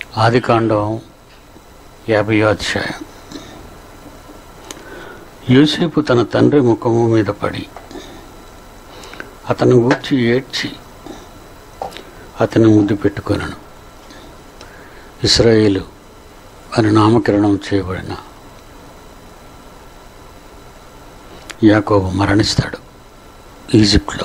ఆదికాండం యాభై అధ్యాయం యోసేపు తన తండ్రి ముఖము మీద పడి అతను గూర్చి ఏడ్చి అతని ముద్దు పెట్టుకొనను ఇస్రాయేలు అని నామకరణం చేయబడిన యాకోబు మరణిస్తాడు ఈజిప్ట్లో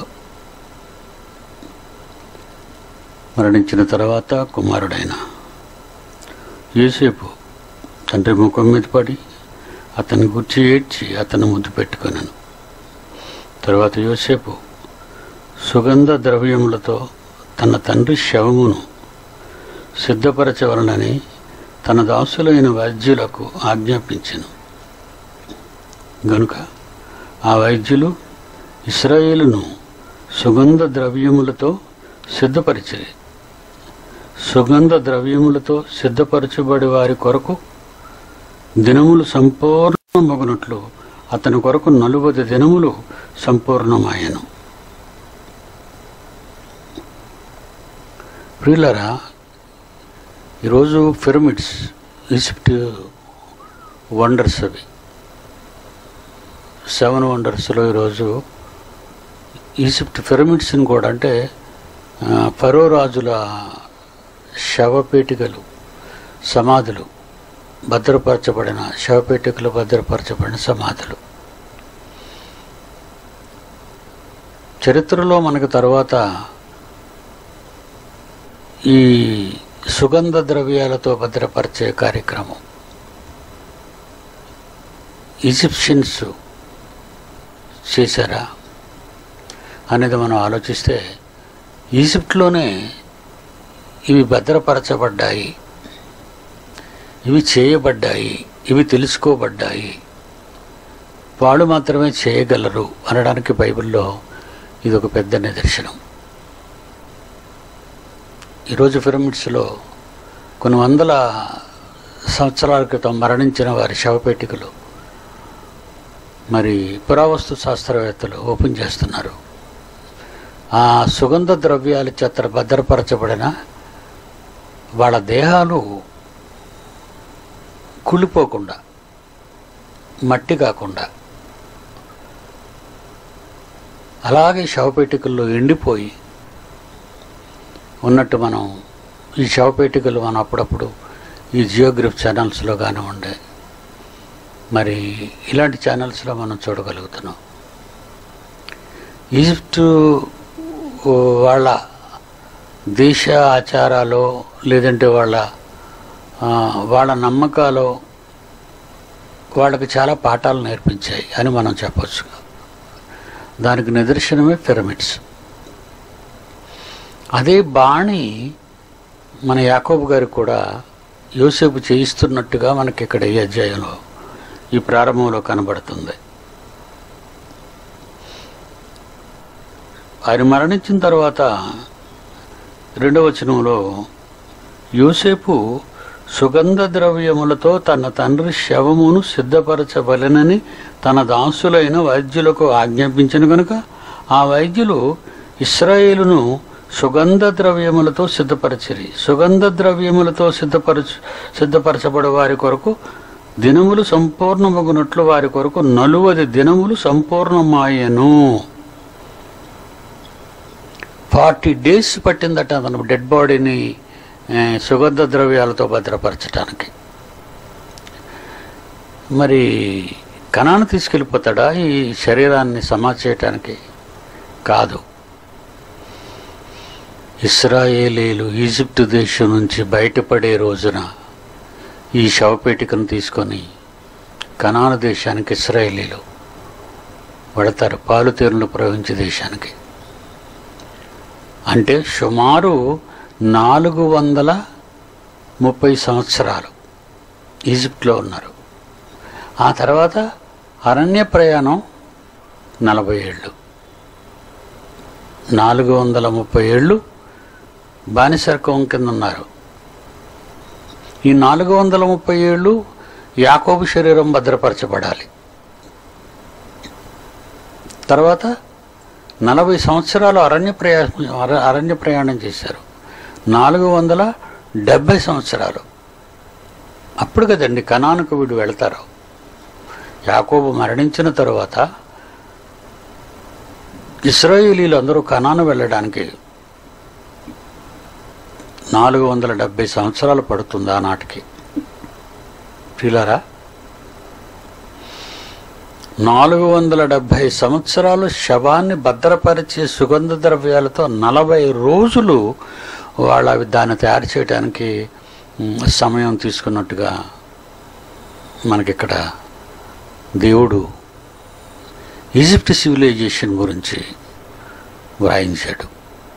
మరణించిన తర్వాత కుమారుడైన యోసేపు తండ్రి ముఖం మీద పడి అతని గుర్చి ఏడ్చి అతను ముద్దు పెట్టుకొనను తర్వాత యోసేపు సుగంధ ద్రవ్యములతో తన తండ్రి శవమును సిద్ధపరచవలనని తన దాసులైన వైద్యులకు ఆజ్ఞాపించెను గనుక ఆ వైద్యులు ఇస్రాయేలును సుగంధ ద్రవ్యములతో సిద్ధపరిచిరి సుగంధ ద్రవ్యములతో సిద్ధపరచబడి వారి కొరకు దినములు సంపూర్ణమగునట్లు అతని కొరకు నలుబది దినములు సంపూర్ణమాయను ప్రియులరా ఈరోజు పిరమిడ్స్ ఈజిప్ట్ వండర్స్ అవి సెవెన్ వండర్స్లో ఈరోజు ఈజిప్ట్ పిరమిడ్స్ని కూడా అంటే ఆ, ఫరో రాజుల శవపేటికలు సమాధులు భద్రపరచబడిన శవపేటికలు భద్రపరచబడిన సమాధులు చరిత్రలో మనకు తర్వాత ఈ సుగంధ ద్రవ్యాలతో భద్రపరిచే కార్యక్రమం ఈజిప్షియన్స్ చేశారా అనేది మనం ఆలోచిస్తే ఈజిప్ట్లోనే ఇవి భద్రపరచబడ్డాయి ఇవి చేయబడ్డాయి ఇవి తెలుసుకోబడ్డాయి వాళ్ళు మాత్రమే చేయగలరు అనడానికి బైబిల్లో ఇది ఒక పెద్ద నిదర్శనం ఈరోజు పిరమిడ్స్లో కొన్ని వందల సంవత్సరాల క్రితం మరణించిన వారి శవపేటికలు మరి పురావస్తు శాస్త్రవేత్తలు ఓపెన్ చేస్తున్నారు ఆ సుగంధ ద్రవ్యాల చేత భద్రపరచబడిన వాళ్ళ దేహాలు కుళ్ళిపోకుండా మట్టి కాకుండా అలాగే శవపేటికల్లో ఎండిపోయి ఉన్నట్టు మనం ఈ శవపేటికలు మనం అప్పుడప్పుడు ఈ జియోగ్రఫీ ఛానల్స్లో కానివ్వండి మరి ఇలాంటి ఛానల్స్లో మనం చూడగలుగుతున్నాం ఈజిప్టు వాళ్ళ దేశ ఆచారాలు లేదంటే వాళ్ళ ఆ, వాళ్ళ నమ్మకాలు వాళ్ళకి చాలా పాఠాలు నేర్పించాయి అని మనం చెప్పొచ్చు దానికి నిదర్శనమే పిరమిడ్స్ అదే బాణి మన యాకోబు గారికి కూడా యోసేపు చేయిస్తున్నట్టుగా మనకి ఇక్కడ ఈ అధ్యాయంలో ఈ ప్రారంభంలో కనబడుతుంది ఆయన మరణించిన తర్వాత రెండవ వచనంలో యోసేపు సుగంధ ద్రవ్యములతో తన తండ్రి శవమును సిద్ధపరచవలెనని తన దాసులైన వైద్యులకు ఆజ్ఞాపించిన కనుక ఆ వైద్యులు ఇస్రాయేలును సుగంధ ద్రవ్యములతో సిద్ధపరచిరి సుగంధ ద్రవ్యములతో సిద్ధపరచు సిద్ధపరచబడే వారి కొరకు దినములు సంపూర్ణమగునట్లు వారి కొరకు నలువది దినములు సంపూర్ణమాయను ఫార్టీ డేస్ పట్టిందట అతను డెడ్ బాడీని ఏ, సుగంధ ద్రవ్యాలతో భద్రపరచడానికి మరి కణాన్ని తీసుకెళ్ళిపోతాడా ఈ శరీరాన్ని సమాధి చేయటానికి కాదు ఇస్రాయేలీలు ఈజిప్ట్ దేశం నుంచి బయటపడే రోజున ఈ శవపేటికను తీసుకొని కనాన దేశానికి ఇస్రాయేలీలు పడతారు పాలుతీరులు ప్రవహించే దేశానికి అంటే సుమారు నాలుగు వందల ముప్పై సంవత్సరాలు ఈజిప్ట్లో ఉన్నారు ఆ తర్వాత అరణ్య ప్రయాణం నలభై ఏళ్ళు నాలుగు వందల ముప్పై ఏళ్ళు బానిసర్కం కింద ఉన్నారు ఈ నాలుగు వందల ముప్పై ఏళ్ళు యాకోబు శరీరం భద్రపరచబడాలి తర్వాత నలభై సంవత్సరాలు అరణ్య ప్రయాణం అర- అరణ్య ప్రయాణం చేశారు నాలుగు వందల డెబ్భై సంవత్సరాలు అప్పుడు కదండి కణానికి వీడు వెళ్తారు యాకోబు మరణించిన తరువాత ఇస్రాయేలీలు అందరూ కణాను వెళ్ళడానికి నాలుగు వందల డెబ్భై సంవత్సరాలు పడుతుంది ఆనాటికి ప్రియులారా నాలుగు వందల డెబ్భై సంవత్సరాలు శవాన్ని భద్రపరిచే సుగంధ ద్రవ్యాలతో నలభై రోజులు వాళ్ళ అవి దాన్ని తయారు చేయడానికి మ్, సమయం తీసుకున్నట్టుగా మనకిక్కడ దేవుడు ఈజిప్ట్ సివిలైజేషన్ గురించి వ్రాయించాడు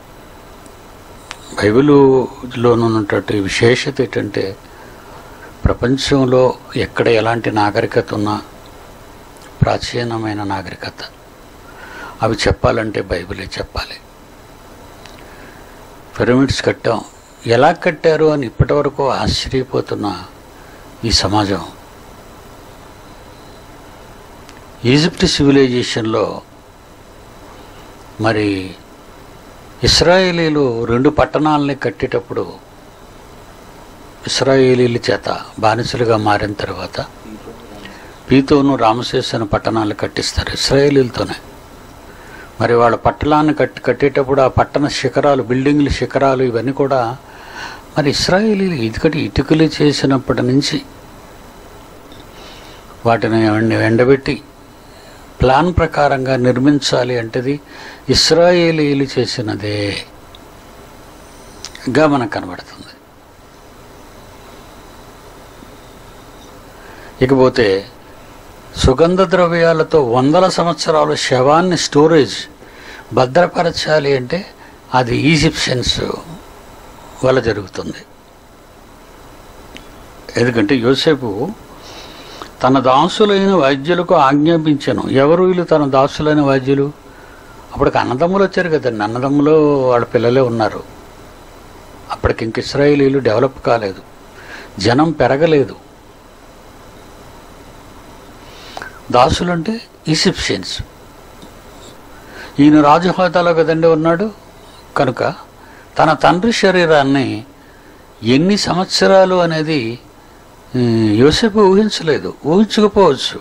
బైబిలులోనున్నటువంటి విశేషత ఏంటంటే ప్రపంచంలో ఎక్కడ ఎలాంటి నాగరికత ఉన్నా ప్రాచీనమైన నాగరికత అవి చెప్పాలంటే బైబిలే చెప్పాలి పిరమిడ్స్ కట్టాం ఎలా కట్టారు అని ఇప్పటివరకు ఆశ్చర్యపోతున్న ఈ సమాజం ఈజిప్ట్ సివిలైజేషన్లో మరి ఇస్రాయేలీలు రెండు పట్టణాలని కట్టేటప్పుడు ఇస్రాయేలీల చేత బానిసలుగా మారిన తర్వాత పీతోను రామశేష్ అనే పట్టణాలు కట్టిస్తారు ఇస్రాయేలీలతోనే మరి వాళ్ళ పట్టణాన్ని కట్టి కట్టేటప్పుడు ఆ పట్టణ శిఖరాలు బిల్డింగ్ల శిఖరాలు ఇవన్నీ కూడా మరి ఇస్రాయేలీలు ఇటుకటి ఇటుకలు చేసినప్పటి నుంచి వాటిని ఎండ- ఎండబెట్టి ప్లాన్ ప్రకారంగా నిర్మించాలి అంటేది ఇస్రాయేలీలు చేసినదే గా మనకు కనబడుతుంది ఇకపోతే సుగంధ ద్రవ్యాలతో వందల సంవత్సరాలు శవాన్ని స్టోరేజ్ భద్రపరచాలి అంటే అది ఈజిప్షియన్స్ వల్ల జరుగుతుంది ఎందుకంటే యోసేపు తన దాసులైన వైద్యులకు ఆజ్ఞాపించను ఎవరు వీళ్ళు తన దాసులైన వైద్యులు అప్పటికి అన్నదమ్ములు వచ్చారు కదండి అన్నదమ్ములు వాళ్ళ పిల్లలే ఉన్నారు అప్పటికి ఇంక ఇస్రాయేలీలు డెవలప్ కాలేదు జనం పెరగలేదు దాసులు అంటే ఈజిప్షియన్స్ ఈయన రాజు హోదాలో కదండి ఉన్నాడు కనుక తన తండ్రి శరీరాన్ని ఎన్ని సంవత్సరాలు అనేది ఆ, యోసేపు ఊహించలేదు ఊహించకపోవచ్చు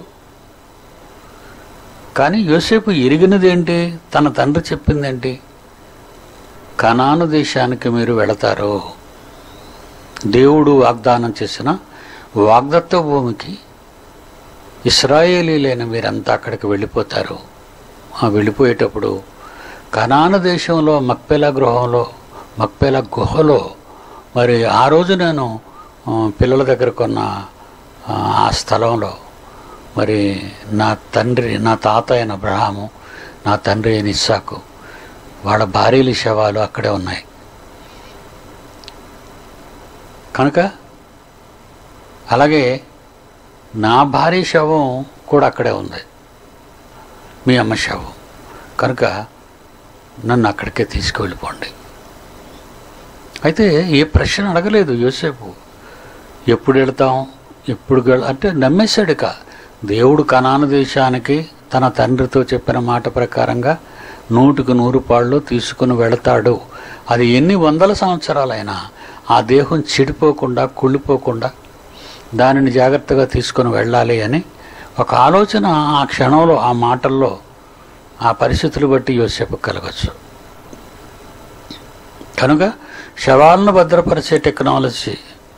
కానీ యోసేపు ఎరిగినది ఏంటి తన తండ్రి చెప్పిందేంటి కనాను దేశానికి మీరు వెళతారు దేవుడు వాగ్దానం చేసిన వాగ్దత్త భూమికి ఇస్రాయేలీలైన మీరంతా అక్కడికి వెళ్ళిపోతారు ఆ వెళ్ళిపోయేటప్పుడు కనాన దేశంలో మక్పెల గృహంలో మక్పెల గుహలో మరి ఆ రోజు నేను ఆ, పిల్లల దగ్గర కొన్న ఆ, ఆ స్థలంలో మరి నా తండ్రి నా తాత అయిన అబ్రహాము నా తండ్రి అయిన ఇస్సాకు వాళ్ళ భార్యల శవాలు అక్కడే ఉన్నాయి కనుక అలాగే నా భార్య శవం కూడా అక్కడే ఉంది మీ అమ్మ శవం కనుక నన్ను అక్కడికే తీసుకువెళ్ళిపోండి అయితే ఏ ప్రశ్న అడగలేదు యోసేపు ఎప్పుడు వెళతాం ఎప్పుడు గెల అంటే నమ్మేశాడు ఇక దేవుడు కనాన దేశానికి తన తండ్రితో చెప్పిన మాట ప్రకారంగా నూటికి నూరు పాళ్ళు తీసుకుని వెళతాడు అది ఎన్ని వందల సంవత్సరాలైనా ఆ దేహం చెడిపోకుండా కుళ్ళిపోకుండా దానిని జాగ్రత్తగా తీసుకొని వెళ్ళాలి అని ఒక ఆలోచన ఆ క్షణంలో ఆ మాటల్లో ఆ పరిస్థితులు బట్టి యోసేపు కలగచ్చు కనుక శవాలను భద్రపరిచే టెక్నాలజీ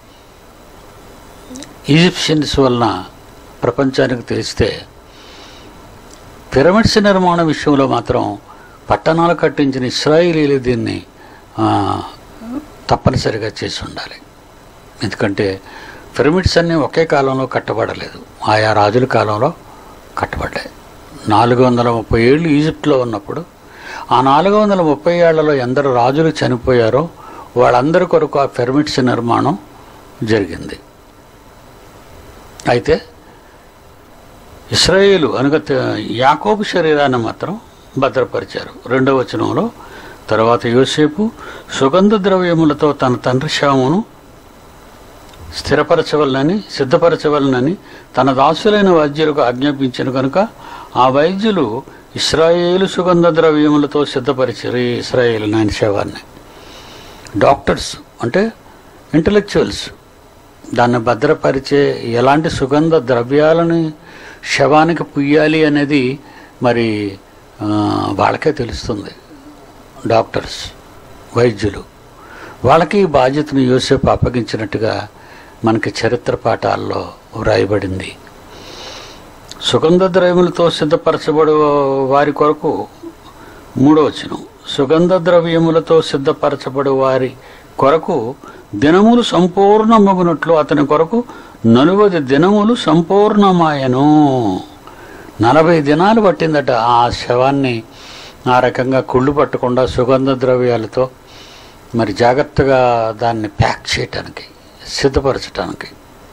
ఈజిప్షియన్స్ వలన ప్రపంచానికి తెలిస్తే పిరమిడ్స్ నిర్మాణ విషయంలో మాత్రం పట్టణాలు కట్టించిన ఇస్రాయిలీలు దీన్ని ఆ, తప్పనిసరిగా చేసి ఉండాలి ఎందుకంటే పిరమిడ్స్ అన్నీ ఒకే కాలంలో కట్టబడలేదు ఆయా రాజుల కాలంలో కట్టబడ్డాయి నాలుగు వందల ముప్పై ఏళ్ళు ఈజిప్ట్లో ఉన్నప్పుడు ఆ నాలుగు వందల ముప్పై ఏళ్లలో ఎందరు రాజులు చనిపోయారో వాళ్ళందరి కొరకు ఆ పిరమిడ్స్ నిర్మాణం జరిగింది అయితే ఇస్రాయేలు అనగా త- యాకోబు శరీరాన్ని మాత్రం భద్రపరిచారు రెండవ వచనంలో తర్వాత యోసేపు సుగంధ ద్రవ్యములతో తన తండ్రి శవమును స్థిరపరచవలనని సిద్ధపరచవలనని తన దాసులైన వైద్యులకు ఆజ్ఞాపించను కనుక ఆ వైద్యులు ఇస్రాయేలు సుగంధ ద్రవ్యములతో సిద్ధపరిచారు ఈ ఇస్రాయేలు నాయన శవాన్ని డాక్టర్స్ అంటే ఇంటలెక్చువల్స్ దాన్ని భద్రపరిచే ఎలాంటి సుగంధ ద్రవ్యాలను శవానికి పుయ్యాలి అనేది మరి ఆ, వాళ్ళకే తెలుస్తుంది డాక్టర్స్ వైద్యులు వాళ్ళకి ఈ బాధ్యతను యోసేపు అప్పగించినట్టుగా మనకి చరిత్ర పాఠాల్లో వ్రాయబడింది సుగంధ ద్రవ్యములతో సిద్ధపరచబడు వారి కొరకు మూడో వచనం సుగంధ ద్రవ్యములతో సిద్ధపరచబడు వారి కొరకు దినములు సంపూర్ణమగునట్లు అతని కొరకు నలువది దినములు సంపూర్ణమాయను నలభై దినాలు పట్టిందట ఆ శవాన్ని ఆ రకంగా కుళ్ళు పట్టకుండా సుగంధ ద్రవ్యాలతో మరి జాగ్రత్తగా దాన్ని ప్యాక్ చేయటానికి సిద్ధపరచటానికి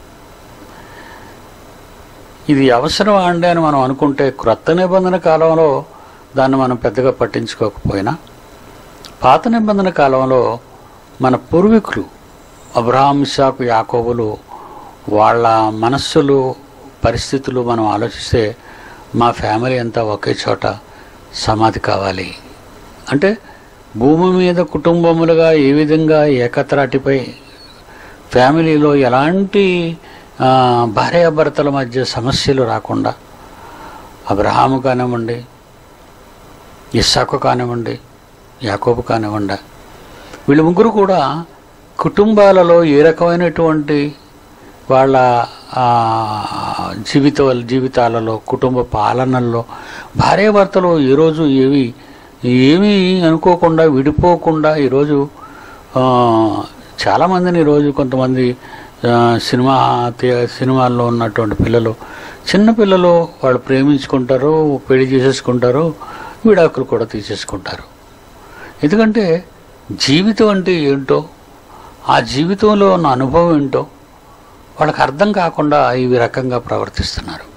ఇది అవసరం అండి అని మనం అనుకుంటే క్రొత్త నిబంధన కాలంలో దాన్ని మనం పెద్దగా పట్టించుకోకపోయినా పాత నిబంధన కాలంలో మన పూర్వీకులు అబ్రహాం ఇసాకు యాకోబులు వాళ్ళ మనస్సులు పరిస్థితులు మనం ఆలోచిస్తే మా ఫ్యామిలీ అంతా ఒకే చోట సమాధి కావాలి అంటే భూమి మీద కుటుంబములుగా ఏ విధంగా ఏకత్రాటిపై ఫ్యామిలీలో ఎలాంటి ఆ, భార్యాభర్తల మధ్య సమస్యలు రాకుండా అబ్రహాము కానివ్వండి ఇస్సాకు కానివ్వండి యాకోబు కానివ్వండి వీళ్ళు ముగ్గురు కూడా కుటుంబాలలో ఏ రకమైనటువంటి వాళ్ళ ఆ, జీవిత జీవితాలలో కుటుంబ పాలనల్లో భార్యాభర్తలు ఈరోజు ఏవి ఏమీ అనుకోకుండా విడిపోకుండా ఈరోజు ఆ, చాలామందిని ఈరోజు కొంతమంది ఆ, సినిమా థియే- సినిమాల్లో ఉన్నటువంటి పిల్లలు చిన్న పిల్లలు వాళ్ళు ప్రేమించుకుంటారు పెళ్లి చేసేసుకుంటారు విడాకులు కూడా తీసేసుకుంటారు ఎందుకంటే జీవితం అంటే ఏంటో ఆ జీవితంలో ఉన్న అనుభవం ఏంటో వాళ్ళకి అర్థం కాకుండా ఈ రకంగా ప్రవర్తిస్తున్నారు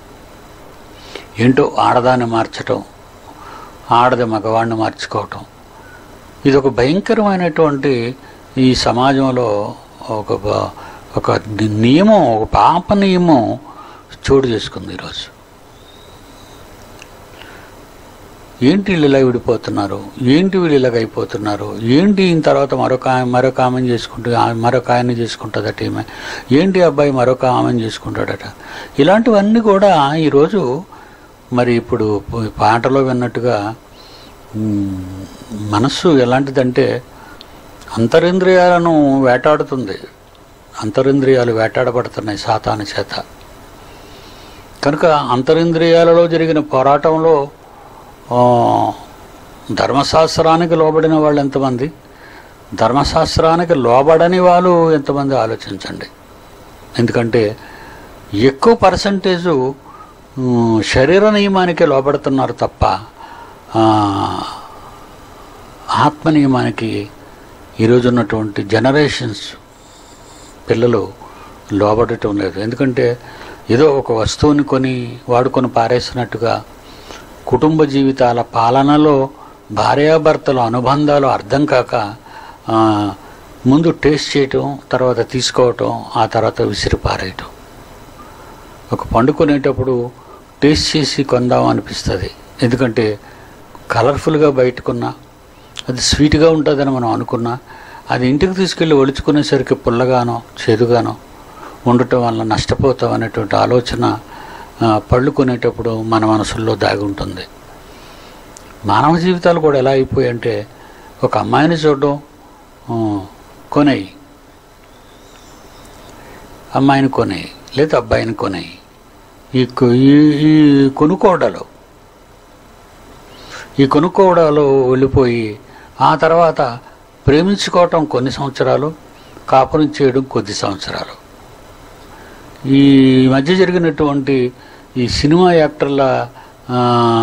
ఏంటో ఆడదాన్ని మార్చటం ఆడది మగవాడిని మార్చుకోవటం ఇది ఒక భయంకరమైనటువంటి ఈ సమాజంలో ఒక బ- ఒక ని- నియమం ఒక పాప నియమం చోటు చేసుకుంది ఈరోజు ఏంటి వీళ్ళు ఇలా విడిపోతున్నారు ఏంటి వీళ్ళు ఇలాగ అయిపోతున్నారు ఏంటి ఈయన తర్వాత మరొక ఆమె మరొక ఆమెను చేసుకుంటూ ఆమె మరొక ఆయన్ని చేసుకుంటుందట ఈమె ఏంటి అబ్బాయి మరొక ఆమెను చేసుకుంటాడట ఇలాంటివన్నీ కూడా ఈరోజు మరి ఇప్పుడు పాటలో విన్నట్టుగా మ్, మనస్సు ఎలాంటిదంటే అంతరింద్రియాలను వేటాడుతుంది అంతరింద్రియాలు వేటాడబడుతున్నాయి సాతాను చేత కనుక అంతరింద్రియాలలో జరిగిన పోరాటంలో ఆ, ధర్మశాస్త్రానికి లోబడిన వాళ్ళు ఎంతమంది ధర్మశాస్త్రానికి లోబడని వాళ్ళు ఎంతమంది ఆలోచించండి ఎందుకంటే ఎక్కువ పర్సంటేజు ఉమ్, శరీర నియమానికి లోబడుతున్నారు తప్ప ఆ, ఆత్మ నియమానికి ఈరోజు ఉన్నటువంటి జనరేషన్స్ పిల్లలు లోబడటం లేదు ఎందుకంటే ఏదో ఒక వస్తువుని కొని వాడుకొని పారేసినట్టుగా కుటుంబ జీవితాల పాలనలో భార్యాభర్తల అనుబంధాలు అర్థం కాక ఆ, ముందు టేస్ట్ చేయటం తర్వాత తీసుకోవటం ఆ తర్వాత విసిరి పారేయటం ఒక పండు కొనేటప్పుడు టేస్ట్ చేసి కొందాం అనిపిస్తుంది ఎందుకంటే కలర్ఫుల్గా బయటకున్నా అది స్వీట్గా ఉంటుందని మనం అనుకున్నా అది ఇంటికి తీసుకెళ్ళి ఒలుచుకునేసరికి పుల్లగానో చేదుగానో ఉండటం వల్ల నష్టపోతాం అనేటువంటి ఆలోచన ఆ, పళ్ళు కొనేటప్పుడు మన మనసుల్లో దాగి ఉంటుంది మానవ జీవితాలు కూడా ఎలా అయిపోయాయంటే ఒక అమ్మాయిని చూడడం ఆ, కొనేయి అమ్మాయిని కొనేయి లేదా అబ్బాయిని కొనేయి ఈ కొ- ఈ ఈ కొనుక్కోవడాలు ఈ కొనుక్కోవడాలు వెళ్ళిపోయి ఆ తర్వాత ప్రేమించుకోవటం కొన్ని సంవత్సరాలు కాపురం చేయడం కొద్ది సంవత్సరాలు ఈ మధ్య జరిగినటువంటి ఈ సినిమా యాక్టర్ల ఆ,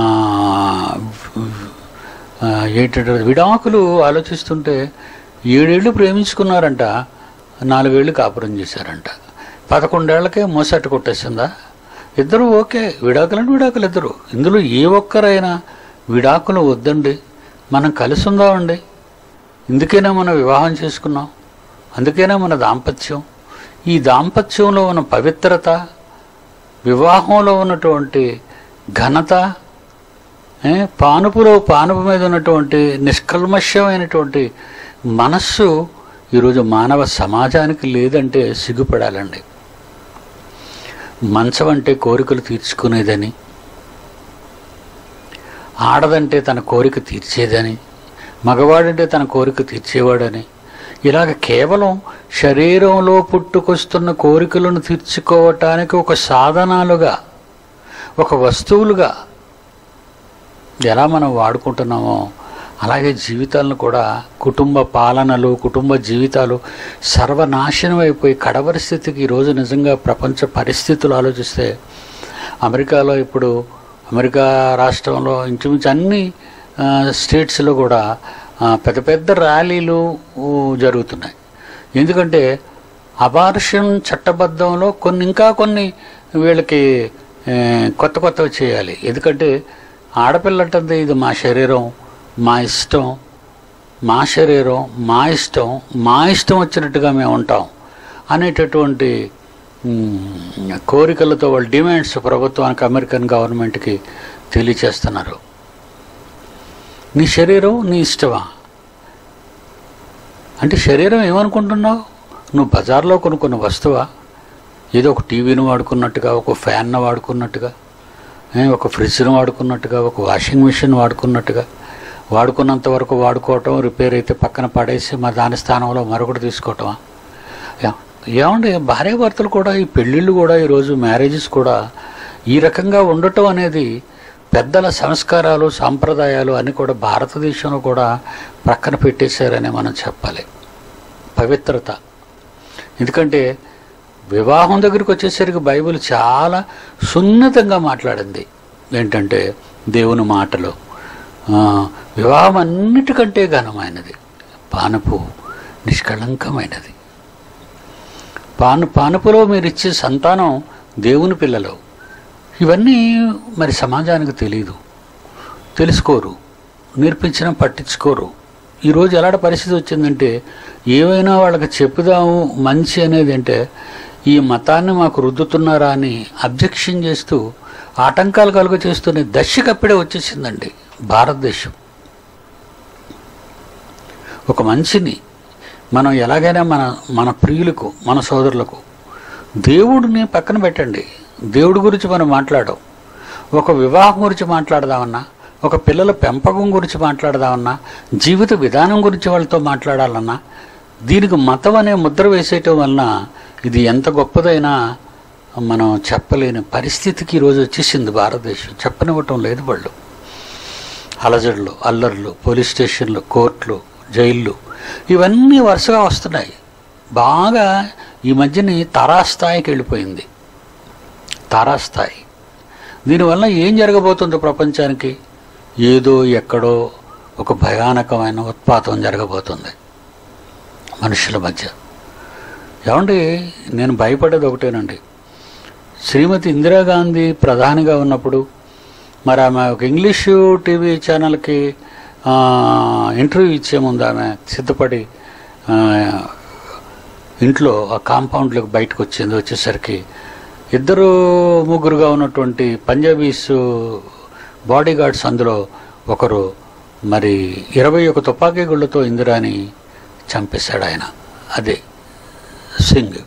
ఆ, ఏంటంటే విడాకులు ఆలోచిస్తుంటే ఏడేళ్ళు ప్రేమించుకున్నారంట నాలుగేళ్ళు కాపురం చేశారంట పదకొండేళ్లకే మోసట్టు కొట్టేసిందా ఇద్దరు ఓకే విడాకులంటే విడాకులు ఇద్దరు ఇందులో ఏ ఒక్కరైనా విడాకులు వద్దండి మనం కలిసి ఉందామండి ఇందుకైనా మనం వివాహం చేసుకున్నాం అందుకైనా మన దాంపత్యం ఈ దాంపత్యంలో ఉన్న పవిత్రత వివాహంలో ఉన్నటువంటి ఘనత ఏ, పానుపులో పానుపు మీద ఉన్నటువంటి నిష్కల్మష్యమైనటువంటి మనస్సు ఈరోజు మానవ సమాజానికి లేదంటే సిగ్గుపడాలండి మంచం అంటే కోరికలు తీర్చుకునేదని ఆడదంటే తన కోరిక తీర్చేదని మగవాడంటే తన కోరిక తీర్చేవాడని ఇలాగ కేవలం శరీరంలో పుట్టుకొస్తున్న కోరికలను తీర్చుకోవటానికి ఒక సాధనాలుగా ఒక వస్తువులుగా ఎలా మనం వాడుకుంటున్నామో అలాగే జీవితాలను కూడా కుటుంబ పాలనలు కుటుంబ జీవితాలు సర్వనాశనం అయిపోయి కడవరి స్థితికి ఈరోజు నిజంగా ప్రపంచ పరిస్థితులు ఆలోచిస్తే అమెరికాలో ఇప్పుడు అమెరికా రాష్ట్రంలో ఇంచుమించు అన్ని ఆ, స్టేట్స్లో కూడా ఆ, పెద్ద పెద్ద ర్యాలీలు ఊ, జరుగుతున్నాయి ఎందుకంటే అబార్షన్ చట్టబద్ధంలో కొన్ని ఇంకా కొన్ని వీళ్ళకి ఏ, కొత్త కొత్తవి చేయాలి ఎందుకంటే ఆడపిల్ల అంటుంది ఇది మా శరీరం మా ఇష్టం మా శరీరం మా ఇష్టం మా ఇష్టం వచ్చినట్టుగా మేము ఉంటాం అనేటటువంటి మ్, కోరికలతో వాళ్ళ డిమాండ్స్ ప్రభుత్వానికి అమెరికన్ గవర్నమెంట్కి తెలియచేస్తున్నారు నీ శరీరం నీ ఇష్టమా అంటే శరీరం ఏమనుకుంటున్నావు నువ్వు బజార్లో కొనుక్కున్న వస్తువా ఏదో ఒక టీవీని వాడుకున్నట్టుగా ఒక ఫ్యాన్ను వాడుకున్నట్టుగా ఏ, ఒక ఫ్రిడ్జ్ను వాడుకున్నట్టుగా ఒక వాషింగ్ మిషన్ వాడుకున్నట్టుగా వాడుకున్నంత వరకు వాడుకోవటం రిపేర్ అయితే పక్కన పడేసి మా దాని స్థానంలో మరొకటి తీసుకోవటమా ఏ- ఏమండి భార్యాభర్తలు కూడా ఈ పెళ్ళిళ్ళు కూడా ఈరోజు మ్యారేజెస్ కూడా ఈ రకంగా ఉండటం అనేది పెద్దల సంస్కారాలు సాంప్రదాయాలు అన్నీ కూడా భారతదేశంలో కూడా ప్రక్కన పెట్టేశారని మనం చెప్పాలి పవిత్రత ఎందుకంటే వివాహం దగ్గరికి వచ్చేసరికి బైబిల్ చాలా సున్నితంగా మాట్లాడింది ఏంటంటే దేవుని మాటలు ఆ, వివాహం అన్నిటికంటే ఘనమైనది పానపు నిష్కళంకమైనది పాను పానుపులో మీరు ఇచ్చే సంతానం దేవుని పిల్లలు ఇవన్నీ మరి సమాజానికి తెలియదు తెలుసుకోరు నేర్పించడం పట్టించుకోరు ఈరోజు ఎలాంటి పరిస్థితి వచ్చిందంటే ఏవైనా వాళ్ళకి చెప్పుదాము మంచి అనేది అంటే ఈ మతాన్ని మాకు రుద్దుతున్నారా అని అబ్జెక్షన్ చేస్తూ ఆటంకాలు కలుగ చేస్తూనే దశకప్పుడే వచ్చేసిందండి భారతదేశం ఒక మనిషిని మనం ఎలాగైనా మన మన ప్రియులకు మన సోదరులకు దేవుడిని పక్కన పెట్టండి దేవుడి గురించి మనం మాట్లాడడం ఒక వివాహం గురించి మాట్లాడదామన్నా ఒక పిల్లల పెంపకం గురించి మాట్లాడదామన్నా జీవిత విధానం గురించి వాళ్ళతో మాట్లాడాలన్నా దీనికి మతం అనే ముద్ర వేసేయటం వలన ఇది ఎంత గొప్పదైనా మనం చెప్పలేని పరిస్థితికి ఈరోజు వచ్చేసింది భారతదేశం చెప్పనివ్వటం లేదు వాళ్ళు అలజడులు అల్లర్లు పోలీస్ స్టేషన్లు కోర్టులు జైళ్ళు ఇవన్నీ వరుసగా వస్తున్నాయి బాగా ఈ మధ్యని తారాస్థాయికి వెళ్ళిపోయింది తారాస్థాయి దీనివల్ల ఏం జరగబోతుందో ప్రపంచానికి ఏదో ఎక్కడో ఒక భయానకమైన ఉత్పాతం జరగబోతుంది మనుషుల మధ్య ఏమండి నేను భయపడేది ఒకటేనండి శ్రీమతి ఇందిరాగాంధీ ప్రధానిగా ఉన్నప్పుడు మరి ఆమె ఒక ఇంగ్లీషు టీవీ ఛానల్కి ఆ, ఇంటర్వ్యూ ఇచ్చే ముందు ఆమె సిద్ధపడి ఆ, ఇంట్లో ఆ కాంపౌండ్లోకి బయటకు వచ్చింది వచ్చేసరికి ఇద్దరు ముగ్గురుగా ఉన్నటువంటి పంజాబీస్ బాడీ గార్డ్స్ అందులో ఒకరు మరి ఇరవై ఒక తుపాకీ గుళ్ళతో ఇందిరాని చంపేశాడు ఆయన అదే సింగ్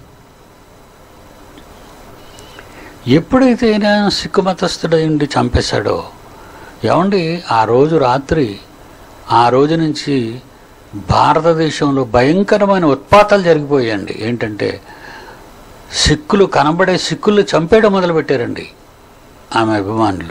ఎప్పుడైతే ఆయన సిక్కు మతస్థుడైండి చంపేశాడో ఏమండి ఆ రోజు రాత్రి ఆ రోజు నుంచి భారతదేశంలో భయంకరమైన ఉత్పాతాలు జరిగిపోయాయండి ఏంటంటే సిక్కులు కనబడే సిక్కులు చంపేయడం మొదలుపెట్టారండి ఆమె అభిమానులు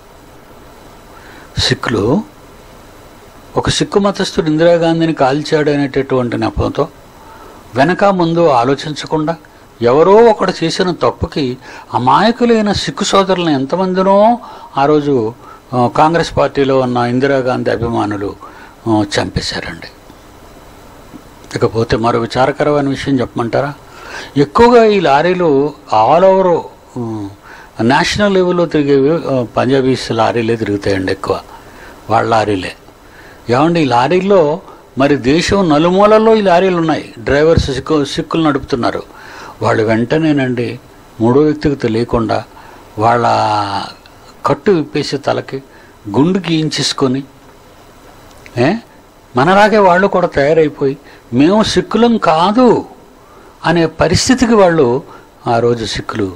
సిక్కులు ఒక సిక్కు మతస్థుడు ఇందిరాగాంధీని కాల్చాడు అనేటటువంటి నెపంతో వెనక ముందు ఆలోచించకుండా ఎవరో ఒకడు చేసిన తప్పుకి అమాయకులైన సిక్కు సోదరులను ఎంతమందినో ఆ రోజు ఆ, కాంగ్రెస్ పార్టీలో ఉన్న ఇందిరాగాంధీ అభిమానులు ఆ, చంపేశారండి ఇకపోతే మరో విచారకరమైన విషయం చెప్పమంటారా ఎక్కువగా ఈ లారీలు ఆల్ ఓవర్ నేషనల్ లెవెల్లో తిరిగేవి ఆ, పంజాబీస్ లారీలే తిరుగుతాయండి ఎక్కువ వాళ్ళ లారీలే ఏమండి ఈ లారీల్లో మరి దేశం నలుమూలల్లో ఈ లారీలు ఉన్నాయి డ్రైవర్స్ సిక్కు సిక్కులు నడుపుతున్నారు వాళ్ళు వెంటనేనండి మూడో వ్యక్తికి తెలియకుండా వాళ్ళ కట్టు విప్పేసి తలకి గుండు గీయించేసుకొని ఏ మనలాగే వాళ్ళు కూడా తయారైపోయి మేము సిక్కులం కాదు అనే పరిస్థితికి వాళ్ళు ఆ రోజు సిక్కులు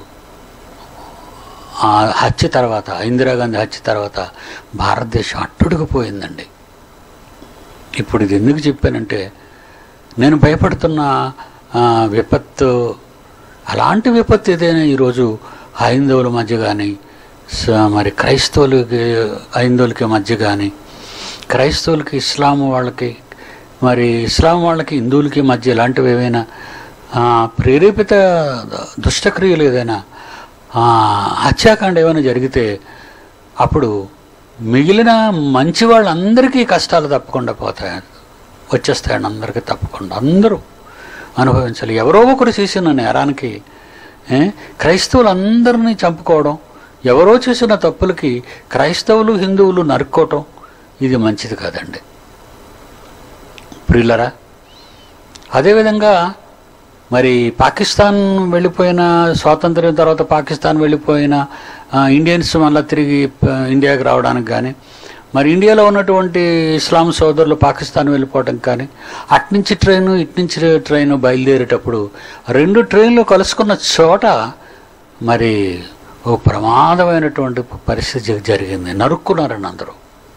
ఆ హత్య తర్వాత ఇందిరాగాంధీ హత్య తర్వాత భారతదేశం అట్టుడుకుపోయిందండి ఇప్పుడు ఇది ఎందుకు చెప్పానంటే నేను భయపడుతున్న ఆ, విపత్తు అలాంటి విపత్తు ఏదైనా ఈరోజు హైందవుల మధ్య కానీ మరి క్రైస్తవులకి హైందవులకి మధ్య కానీ క్రైస్తవులకి ఇస్లాం వాళ్ళకి మరి ఇస్లాం వాళ్ళకి హిందువులకి మధ్య ఇలాంటివి ఏవైనా ఆ, ప్రేరేపిత దుష్టక్రియలు ఏదైనా ఆ, హత్యాకాండ ఏమైనా జరిగితే అప్పుడు మిగిలిన మంచి వాళ్ళందరికీ కష్టాలు తప్పకుండా పోతాయి వచ్చేస్తాయండి అందరికీ తప్పకుండా అందరూ అనుభవించాలి ఎవరో ఒకరు చేసిన నేరానికి ఏ, క్రైస్తవులందరినీ చంపుకోవడం ఎవరో చేసిన తప్పులకి క్రైస్తవులు హిందువులు నరుక్కోవటం ఇది మంచిది కాదండి ప్రియులరా అదేవిధంగా మరి పాకిస్తాన్ వెళ్ళిపోయిన స్వాతంత్ర్యం తర్వాత పాకిస్తాన్ వెళ్ళిపోయిన ఆ, ఇండియన్స్ మళ్ళీ తిరిగి ఆ, ఇండియాకి రావడానికి కానీ మరి ఇండియాలో ఉన్నటువంటి ఇస్లాం సోదరులు పాకిస్తాన్ వెళ్ళిపోవడం కానీ అట్నుంచి ట్రైను ఇట్నుంచి ట్రైను బయలుదేరేటప్పుడు రెండు ట్రైన్లు కలుసుకున్న చోట మరి ఓ ప్రమాదమైనటువంటి పరిస్థితి జరిగింది నరుక్కున్నారండి అందరూ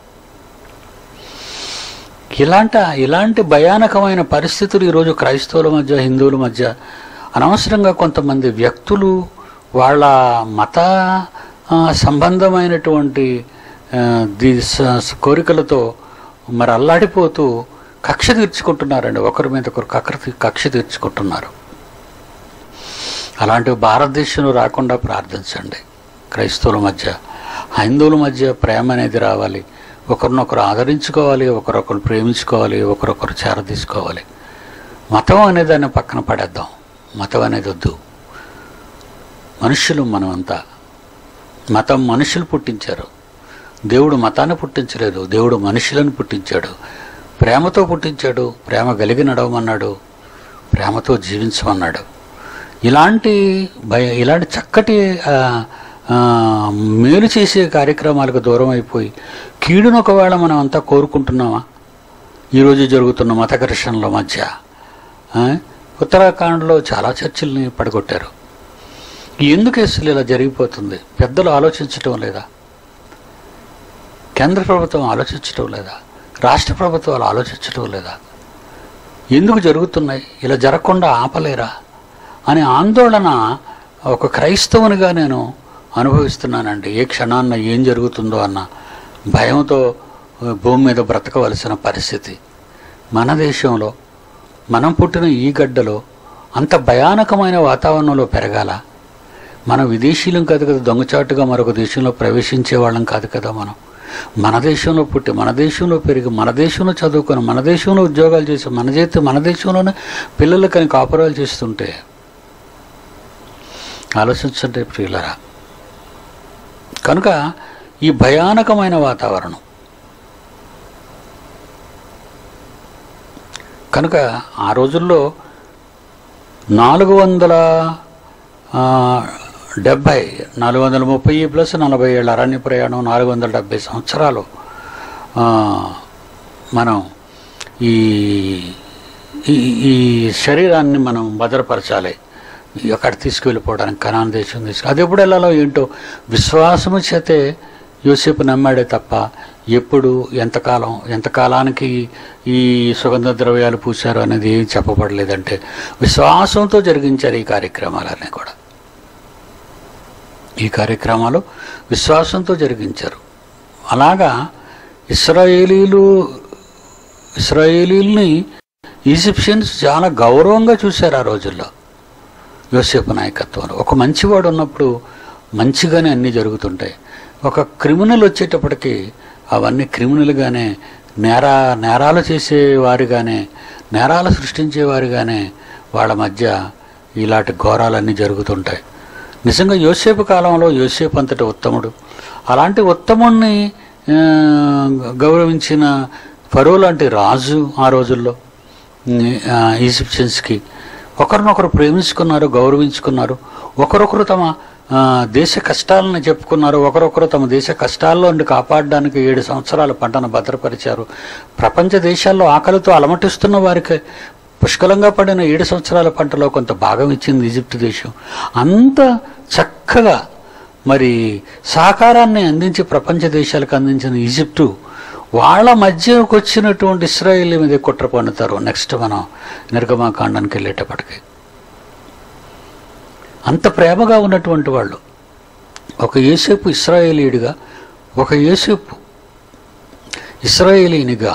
ఇలాంట ఇలాంటి భయానకమైన పరిస్థితులు ఈరోజు క్రైస్తవుల మధ్య హిందువుల మధ్య అనవసరంగా కొంతమంది వ్యక్తులు వాళ్ళ మత ఆ, సంబంధమైనటువంటి ఆ, ది స- స- కోరికలతో మరి అల్లాడిపోతూ కక్ష తీర్చుకుంటున్నారండి ఒకరి మీద ఒకరు కక్ష కక్ష తీర్చుకుంటున్నారు అలాంటివి భారతదేశంలో రాకుండా ప్రార్థించండి క్రైస్తవుల మధ్య హైందువుల మధ్య ప్రేమ అనేది రావాలి ఒకరినొకరు ఆదరించుకోవాలి ఒకరొకరు ప్రేమించుకోవాలి ఒకరొకరు చేరదీసుకోవాలి మతం అనే దాన్ని పక్కన పడేద్దాం మతం అనేది వద్దు మనుషులు మనమంతా మతం మనుషులు పుట్టించారు దేవుడు మతాన్ని పుట్టించలేదు దేవుడు మనుషులను పుట్టించాడు ప్రేమతో పుట్టించాడు ప్రేమ కలిగి నడవమన్నాడు ప్రేమతో జీవించమన్నాడు ఇలాంటి భయ ఇలాంటి చక్కటి ఆ, ఆ, మేలు చేసే కార్యక్రమాలకు దూరం అయిపోయి కీడును ఒకవేళ మనం అంతా కోరుకుంటున్నామా ఈరోజు జరుగుతున్న మత ఘర్షణల మధ్య ఆ, ఉత్తరాఖండ్లో చాలా చర్చిల్ని పడగొట్టారు ఎందుకు అసలు ఇలా జరిగిపోతుంది పెద్దలు ఆలోచించటం లేదా కేంద్ర ప్రభుత్వం ఆలోచించటం లేదా రాష్ట్ర ప్రభుత్వాలు ఆలోచించటం లేదా ఎందుకు జరుగుతున్నాయి ఇలా జరగకుండా ఆపలేరా అనే ఆందోళన ఒక క్రైస్తవునిగా నేను అనుభవిస్తున్నానండి ఏ క్షణాన్న ఏం జరుగుతుందో అన్న భయంతో భూమి మీద బ్రతకవలసిన పరిస్థితి మన దేశంలో మనం పుట్టిన ఈ గడ్డలో అంత భయానకమైన వాతావరణంలో పెరగాల మనం విదేశీయులం కాదు కదా దొంగచాటుగా మరొక దేశంలో ప్రవేశించే వాళ్ళం కాదు కదా మనం మన దేశంలో పుట్టి మన దేశంలో పెరిగి మన దేశంలో చదువుకొని మన దేశంలో ఉద్యోగాలు చేసి మన చేతి మన దేశంలోనే పిల్లలకని కాపురాలు చేస్తుంటే ఆలోచించండి ప్రియులరా కనుక ఈ భయానకమైన వాతావరణం కనుక ఆ రోజుల్లో నాలుగు వందల ఆ, డెబ్భై నాలుగు వందల ముప్పై ప్లస్ నలభై ఏళ్ళ అరణ్య ప్రయాణం నాలుగు వందల డెబ్భై సంవత్సరాలు ఆ, మనం ఈ ఈ ఈ శరీరాన్ని మనం భద్రపరచాలి అక్కడ తీసుకువెళ్ళిపోవడానికి కనాన్ దేశం తీసుకు అది ఎప్పుడు వెళ్ళాలో ఏంటో విశ్వాసము చేతే యోసేపు నమ్మాడే తప్ప ఎప్పుడు ఎంతకాలం ఎంతకాలానికి ఈ సుగంధ ద్రవ్యాలు పూశారు అనేది ఏం చెప్పబడలేదంటే విశ్వాసంతో జరిగించారు ఈ కార్యక్రమాలన్నీ కూడా ఈ కార్యక్రమాలు విశ్వాసంతో జరిగించారు అలాగా ఇస్రాయేలీలు ఇస్రాయేలీల్ని ఈజిప్షియన్స్ చాలా గౌరవంగా చూశారు ఆ రోజుల్లో యోసేపు నాయకత్వంలో ఒక మంచివాడు ఉన్నప్పుడు మంచిగానే అన్నీ జరుగుతుంటాయి ఒక క్రిమినల్ వచ్చేటప్పటికి అవన్నీ క్రిమినల్గానే నేరా నేరాలు చేసే వారిగానే నేరాలు సృష్టించే వారిగానే వాళ్ళ మధ్య ఇలాంటి ఘోరాలన్నీ జరుగుతుంటాయి నిజంగా యోసేపు కాలంలో యోసేపు అంతటి ఉత్తముడు అలాంటి ఉత్తముణ్ణి ఆ, గౌరవించిన ఫరో లాంటి రాజు ఆ రోజుల్లో ఆ, ఈజిప్షియన్స్కి ఒకరినొకరు ప్రేమించుకున్నారు గౌరవించుకున్నారు ఒకరొకరు తమ ఆ, దేశ కష్టాలను చెప్పుకున్నారు ఒకరొకరు తమ దేశ కష్టాల్లో నుండి కాపాడడానికి ఏడు సంవత్సరాలు పంటను భద్రపరిచారు ప్రపంచ దేశాల్లో ఆకలితో అలమటిస్తున్న వారికి పుష్కలంగా పడిన ఏడు సంవత్సరాల పంటలో కొంత భాగం ఇచ్చింది ఈజిప్ట్ దేశం అంత చక్కగా మరి సహకారాన్ని అందించి ప్రపంచ దేశాలకు అందించిన ఈజిప్టు వాళ్ళ మధ్యకు వచ్చినటువంటి ఇస్రాయేల్ మీద కుట్ర పన్నుతారు నెక్స్ట్ మనం నిర్గమాకాండానికి వెళ్ళేటప్పటికి అంత ప్రేమగా ఉన్నటువంటి వాళ్ళు ఒక ఏసేపు ఇస్రాయేలీయుడిగా ఒక ఏసేపు ఇస్రాయేలీనిగా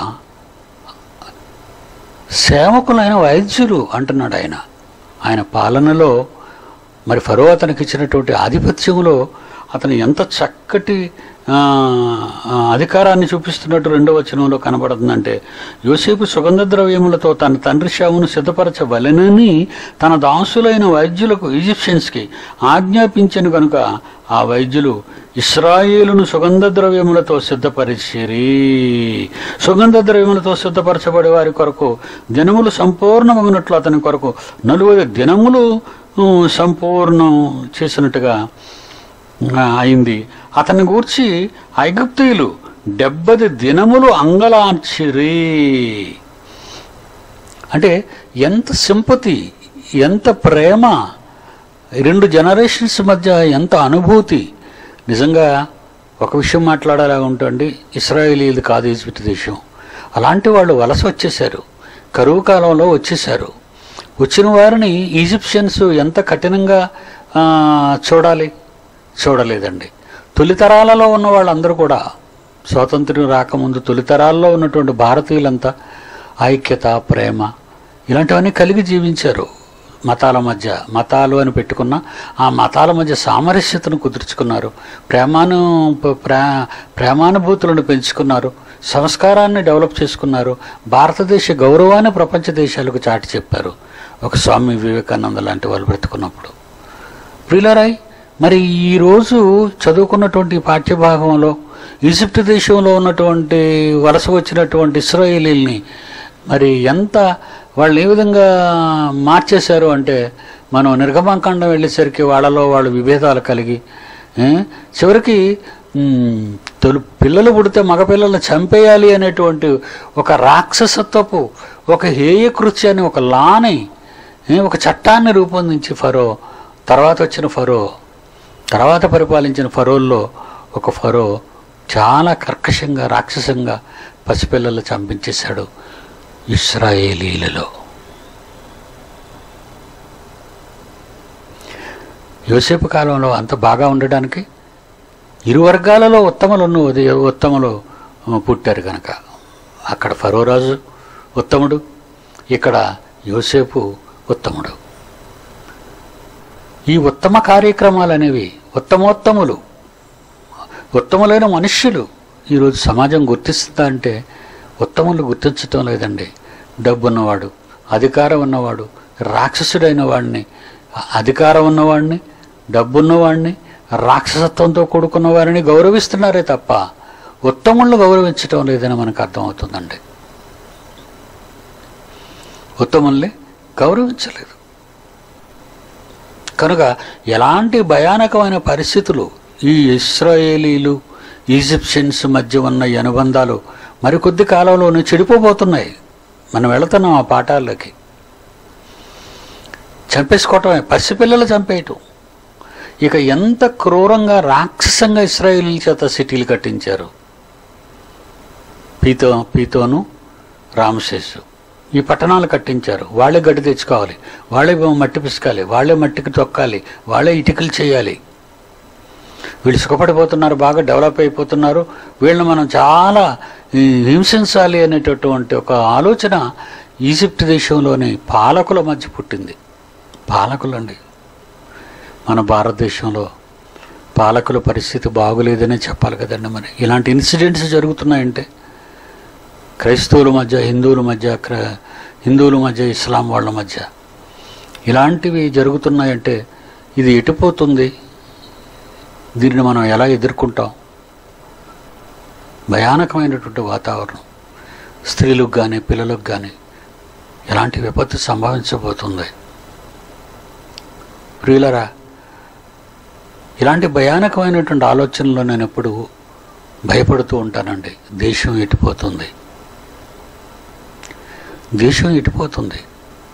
సేవకులైన వైద్యులు అంటున్నాడు ఆయన ఆయన పాలనలో మరి ఫరో అతనికి ఇచ్చినటువంటి ఆధిపత్యంలో అతను ఎంత చక్కటి ఆ, ఆ, అధికారాన్ని చూపిస్తున్నట్టు రెండవ వచనంలో కనబడుతుందంటే యోసేపు సుగంధ ద్రవ్యములతో తన తండ్రి శవమును సిద్ధపరచవలెనని తన దాసులైన వైద్యులకు ఈజిప్షియన్స్కి ఆజ్ఞాపించను కనుక ఆ వైద్యులు ఇస్రాయేలును సుగంధ ద్రవ్యములతో సిద్ధపరిచిరి సుగంధ ద్రవ్యములతో సిద్ధపరచబడే వారి కొరకు దినములు సంపూర్ణమగినట్లు అతని కొరకు నలుగురు దినములు ఉమ్, సంపూర్ణం చేసినట్టుగా ఆ, అయింది అతని గూర్చి ఐగుప్తీయులు డెబ్బది దినములు అంగలార్చిరి అంటే ఎంత సింపతి ఎంత ప్రేమ ఈ రెండు జనరేషన్స్ మధ్య ఎంత అనుభూతి నిజంగా ఒక విషయం మాట్లాడాలా ఉంటుంది ఇస్రాయేలీది కాదు ఈజిప్ట్ దేశం అలాంటి వాళ్ళు వలస వచ్చేసారు కరువు కాలంలో వచ్చేసారు వచ్చిన వారిని ఈజిప్షియన్స్ ఎంత కఠినంగా ఆ, చూడాలి చూడలేదండి తొలితరాలలో ఉన్న వాళ్ళందరూ కూడా స్వాతంత్ర్యం రాకముందు తొలితరాల్లో ఉన్నటువంటి భారతీయులంతా ఐక్యత ప్రేమ ఇలాంటివన్నీ కలిగి జీవించారు మతాల మధ్య మతాలు అని పెట్టుకున్న ఆ మతాల మధ్య సామరస్యతను కుదుర్చుకున్నారు ప్రేమాను ప్రే ప్రేమానుభూతులను పెంచుకున్నారు సంస్కారాన్ని డెవలప్ చేసుకున్నారు భారతదేశ గౌరవాన్ని ప్రపంచ దేశాలకు చాటి చెప్పారు ఒక స్వామి వివేకానంద లాంటి వాళ్ళు బ్రతుకున్నప్పుడు ప్రియులరాయ్ మరి ఈరోజు చదువుకున్నటువంటి పాఠ్యభాగంలో ఈజిప్ట్ దేశంలో ఉన్నటువంటి వలస వచ్చినటువంటి ఇస్రాయేలీల్ని మరి ఎంత వాళ్ళు ఏ విధంగా మార్చేశారు అంటే మనం నిర్గమాకాండం వెళ్ళేసరికి వాళ్ళలో వాళ్ళు విభేదాలు కలిగి ఏ, చివరికి మ్, తొలి పిల్లలు పుడితే మగపిల్లల్ని చంపేయాలి అనేటువంటి ఒక రాక్షసత్వపు ఒక హేయ కృత్యాన్ని ఒక లాని ఏ, ఒక చట్టాన్ని రూపొందించి ఫరో తర్వాత వచ్చిన ఫరో తర్వాత పరిపాలించిన ఫరోల్లో ఒక ఫరో చాలా కర్కశంగా రాక్షసంగా పసిపిల్లలు చంపించేశాడు ఇస్రాయేలీలలో యోసేపు కాలంలో అంత బాగా ఉండడానికి ఇరు వర్గాలలో ఉత్తములను ఉదయ- ఉత్తములు ఆ, పుట్టారు కనుక అక్కడ ఫరో రాజు ఉత్తముడు ఇక్కడ యోసేపు ఉత్తముడు ఈ ఉత్తమ కార్యక్రమాలు అనేవి ఉత్తమోత్తములు ఉత్తములైన మనుష్యులు ఈరోజు సమాజం గుర్తిస్తుందా అంటే ఉత్తములు గుర్తించటం లేదండి డబ్బు ఉన్నవాడు అధికారం ఉన్నవాడు రాక్షసుడైన వాడిని అధికారం ఉన్నవాడిని డబ్బున్నవాడిని రాక్షసత్వంతో కూడుకున్న వారిని గౌరవిస్తున్నారే తప్ప ఉత్తములను గౌరవించటం లేదని మనకు అర్థమవుతుందండి ఉత్తముల్ని గౌరవించలేదు కనుక ఎలాంటి భయానకమైన పరిస్థితులు ఈ ఇస్రాయేలీలు ఈజిప్షియన్స్ మధ్య ఉన్న ఈ అనుబంధాలు మరికొద్ది కాలంలోనే చెడిపోబోతున్నాయి మనం వెళుతున్నాం ఆ పాఠాల్లోకి చంపేసుకోవటమే పసిపిల్లలు చంపేయటం ఇక ఎంత క్రూరంగా రాక్షసంగా ఇస్రాయేలీల చేత సిటీలు కట్టించారు పీతో పీతోను రామశేషు ఈ పట్టణాలు కట్టించారు వాళ్ళే గడ్డి తెచ్చుకోవాలి వాళ్ళే మట్టి పిసకాలి వాళ్ళే మట్టికి తొక్కాలి వాళ్ళే ఇటుకలు చేయాలి వీళ్ళు సుఖపడిపోతున్నారు బాగా డెవలప్ అయిపోతున్నారు వీళ్ళని మనం చాలా ఈ, హింసించాలి అనేటటువంటి ఒక ఆలోచన ఈజిప్ట్ దేశంలోని పాలకుల మధ్య పుట్టింది పాలకులండి మన భారతదేశంలో పాలకుల పరిస్థితి బాగులేదనే చెప్పాలి కదండి మరి ఇలాంటి ఇన్సిడెంట్స్ జరుగుతున్నాయంటే క్రైస్తవుల మధ్య హిందువుల మధ్య క్ర హిందువుల మధ్య ఇస్లాం వాళ్ళ మధ్య ఇలాంటివి జరుగుతున్నాయంటే ఇది ఎటుపోతుంది దీన్ని మనం ఎలా ఎదుర్కొంటాం భయానకమైనటువంటి వాతావరణం స్త్రీలకు కానీ పిల్లలకు కానీ ఎలాంటి విపత్తు సంభవించబోతుంది ప్రియులరా ఇలాంటి భయానకమైనటువంటి ఆలోచనలో నేను ఎప్పుడు భయపడుతూ ఉంటానండి దేశం ఎటుపోతుంది దేశం ఎటుపోతుంది